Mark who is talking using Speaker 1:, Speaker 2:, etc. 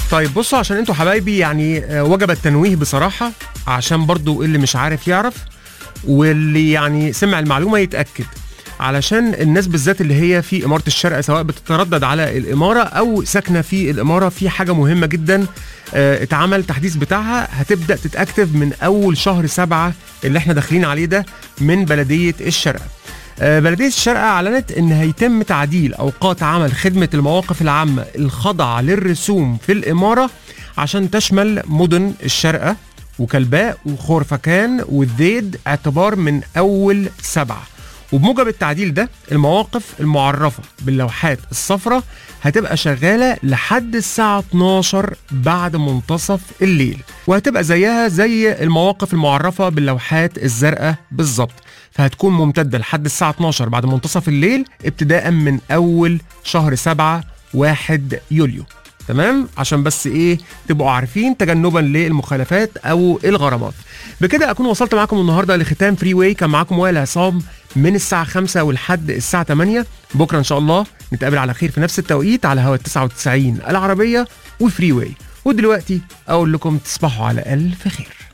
Speaker 1: طيب بصوا عشان انتوا حبايبي يعني آه، وجب التنويه بصراحه عشان برضو اللي مش عارف يعرف واللي يعني سمع المعلومه يتاكد علشان الناس بالذات اللي هي في اماره الشرق سواء بتتردد على الاماره او ساكنه في الاماره في حاجه مهمه جدا آه، اتعمل تحديث بتاعها هتبدا تتاكتف من اول شهر سبعة اللي احنا داخلين عليه ده من بلديه الشارقه آه، بلديه الشارقه اعلنت ان هيتم تعديل اوقات عمل خدمه المواقف العامه الخاضعه للرسوم في الاماره عشان تشمل مدن الشارقه وكلباء وخورفكان والذيد اعتبار من اول سبعه وبموجب التعديل ده المواقف المعرفة باللوحات الصفراء هتبقى شغالة لحد الساعة 12 بعد منتصف الليل وهتبقى زيها زي المواقف المعرفة باللوحات الزرقاء بالظبط فهتكون ممتدة لحد الساعة 12 بعد منتصف الليل ابتداء من أول شهر 7 1 يوليو تمام عشان بس ايه تبقوا عارفين تجنبا للمخالفات او الغرامات بكده اكون وصلت معاكم النهارده لختام فري واي كان معاكم وائل عصام من الساعه 5 ولحد الساعه 8 بكره ان شاء الله نتقابل على خير في نفس التوقيت على هوا 99 العربيه وفري واي ودلوقتي اقول لكم تصبحوا على الف خير